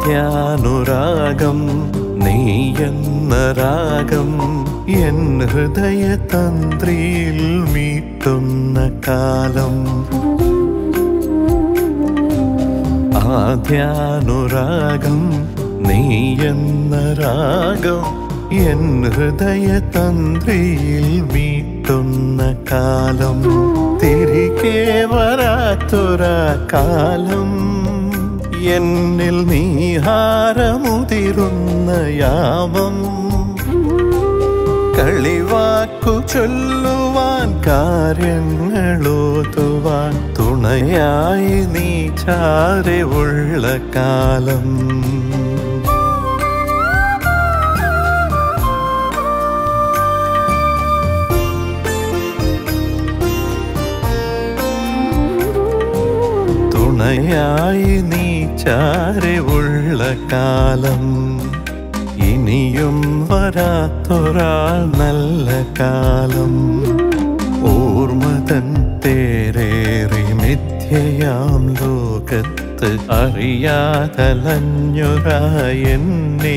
ആദ്യാനുരാഗം നീയെന്ന രാഗം എൻ ഹൃദയ തന്ത്രിയിൽ മീട്ടുന്ന കാലം ആദ്യാനുരാഗം നീയെന്ന രാഗം എൻ ഹൃദയ തന്ത്രിയിൽ മീട്ടുന്ന കാലം തിരികെ വരാത്തൊരാ കാലം എന്നിൽ നീഹാരമുതിരുന്ന യാമം കളിവാക്കു ചൊല്ലുവാൻ കാര്യങ്ങളോതുവാൻ തുണയായി നീ ചാരവുള്ള കാലം തുണയായി നീ ചാരവുള്ള കാലം ഇനിയും വരാത്തൊരാൾ നല്ല കാലം ഓർമ്മതൻ തേരേറി മിഥ്യയാം ലോകത്ത് അറിയാതലഞ്ഞൊരായെന്നെ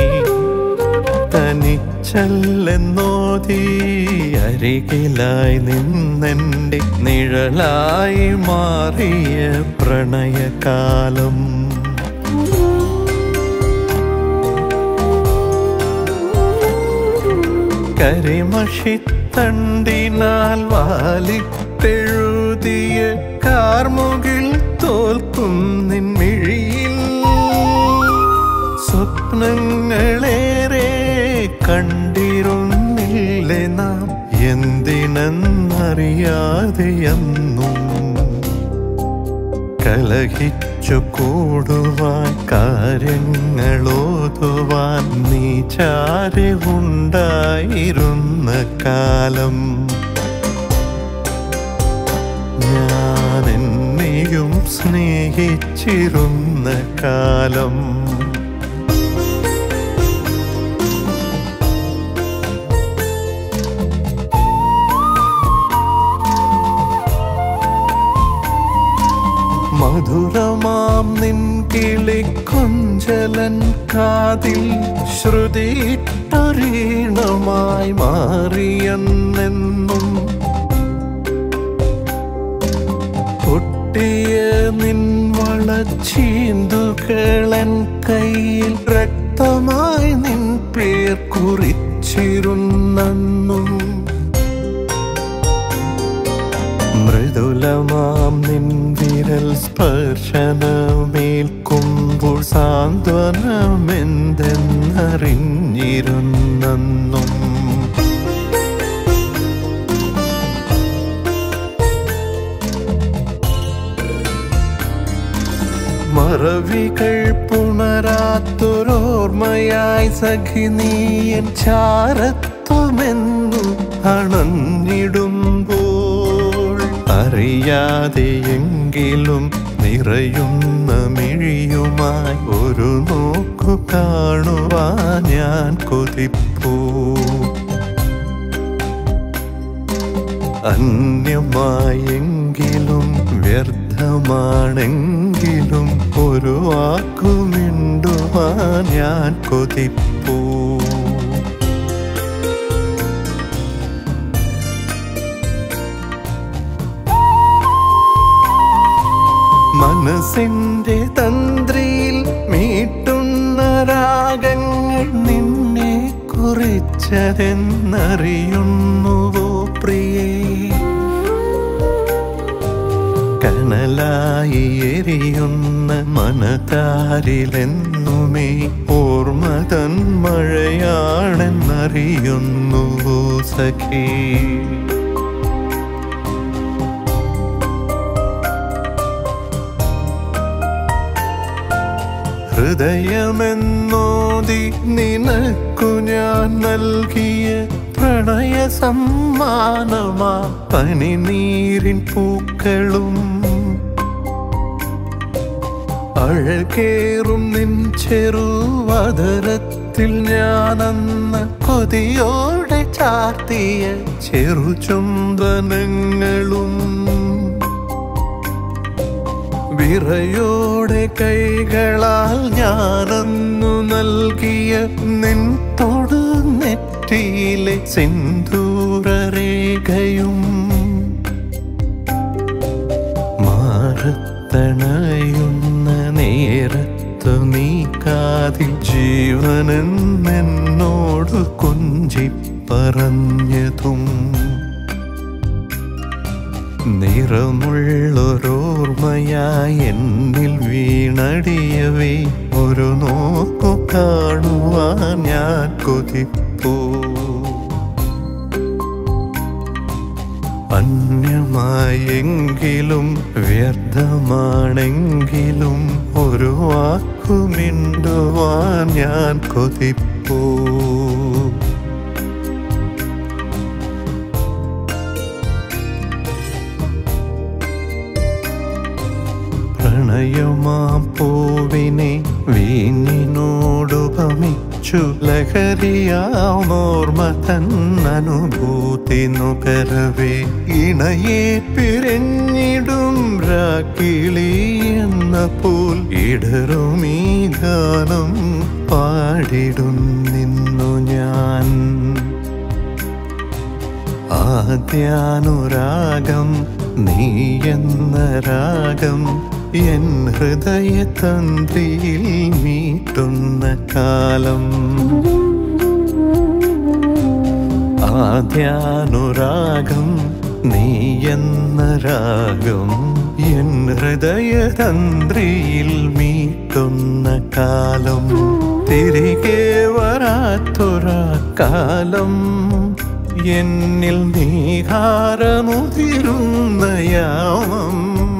തനിച്ചല്ലെന്നോതി അരികിലായി നിന്നെൻ്റെ നിഴലായി മാറിയ പ്രണയകാലം കരിമഷിത്തണ്ടിനാൽ വാലിട്ടെഴുതിയ കാർമുകിൽ തോൽക്കും നിൻമിഴിയിൽ സ്വപ്നങ്ങളേറെ കണ്ടിരുന്നില്ലേ നാം എന്തിനെന്നറിയാതെയെന്നും കലഹിച്ചു കൂടുവാൻ കാര്യങ്ങളോതുവാൻ നീ ചാരവുണ്ടായിരുന്ന കാലം ഞാൻ എന്നെയും സ്നേഹിച്ചിരുന്ന കാലം മധുരമാം നിൻ കിളിക്കൊഞ്ചലൻ കാതിൽ ശ്രുതിയിട്ടൊരീണമായി മാറിയെന്നെന്നും പൊട്ടിയ നിൻ വളച്ചീന്തുകളൻ കയ്യിൽ രക്തമായി നിൻ പേർ കുറിച്ചിരുന്നെന്നും മൃദുലമാം നിൻ വിരൽ സ്പർശനമേൽക്കുമ്പോൾ സാന്ത്വനമെന്തെന്നറിഞ്ഞിരുന്നെന്നും മറവികൾ പുണരാത്തൊരോർമ്മയായി സഖി നീയൻ ചാരത്വമെന്നു അണഞ്ഞിടുമ്പോൾ അറിയാതെയെങ്കിലും നിറയുന്ന മിഴിയുമായി ഒരു നോക്കു കാണുവാൻ ഞാൻ കൊതിപ്പൂ അന്യമായെങ്കിലും വ്യർത്ഥമാണെങ്കിലും ഒരു വാക്കുമിണ്ടുവാൻ ഞാൻ കൊതിപ്പൂ മനസ്സിന്റെ തന്ത്രിയിൽ മീട്ടുന്ന രാഗങ്ങൾ നിന്നെ കുറിച്ചതെന്നറിയുന്നുവോ പ്രിയേ കനലായി എരിയുന്ന മനതാരിലെന്നുമേ ഓർമ്മതൻ മഴയാണെന്നറിയുന്നുവോ സഖേ ഹൃദയമെന്നോതി നിനക്കു ഞാൻ നൽകിയ പ്രണയ സമ്മാനമാ പനിനീരിൻ പൂക്കളും അഴകേറും നിൻ ചെറുവതരത്തിൽ ഞാനന്ന് കൊതിയോടെ ചാർത്തിയ ചെറുചുംബനങ്ങളും വിറയോടെ കൈകളാൽ ഞാനന്നു നൽകിയ നിൻ തൊടു നെറ്റിയിലെ സിന്ദൂരരേഖയും മാറത്തണയുന്ന നേരത്തു നീ കാതിൽ ജീവനെന്നോട് കൊഞ്ചി പറഞ്ഞതും നിറമുള്ളൊരോർമ്മയായി എന്നിൽ വീണടിയവേ ഒരു നോക്കു കാണുവാൻ ഞാൻ കൊതിപ്പൂ അന്യമായെങ്കിലും വ്യർത്ഥമാണെങ്കിലും ഒരു വാക്കു മിണ്ടുവാൻ ഞാൻ കൊതിപ്പൂ പ്രണയമാം പൂവിനെ വീഞ്ഞിനോടുപമിച്ചു ലഹരിയാമോർമ തന്നനുഭൂതി നുകരവേ ഇണയെ പിരിഞ്ഞിടും രാക്കിളി എന്ന പോൽ ഇടറുമീ ഗാനം പാടിടും നിന്നു ഞാൻ ആദ്യാനുരാഗം നീ എന്ന രാഗം എൻ ഹൃദയതന്ത്രിയിൽ മീട്ടുന്ന കാലം ആദ്യാനുരാഗം നീ എന്ന രാഗം എൻ ഹൃദയതന്ത്രിയിൽ മീട്ടുന്ന കാലം തിരികെ വരാത്തൊരാ കാലം എന്നിൽ നീഹാരമുതിരുന്ന യാമം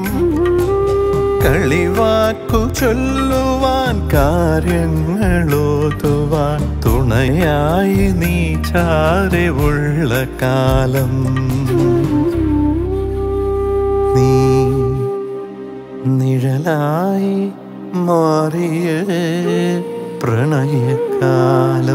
കളിവാക്കു ചൊല്ലുവാൻ കാര്യങ്ങളോതുവാൻ തുണയായി നീ ചാരിവുള്ള കാലം നീ നിഴലായി മാറിയ പ്രണയകാലം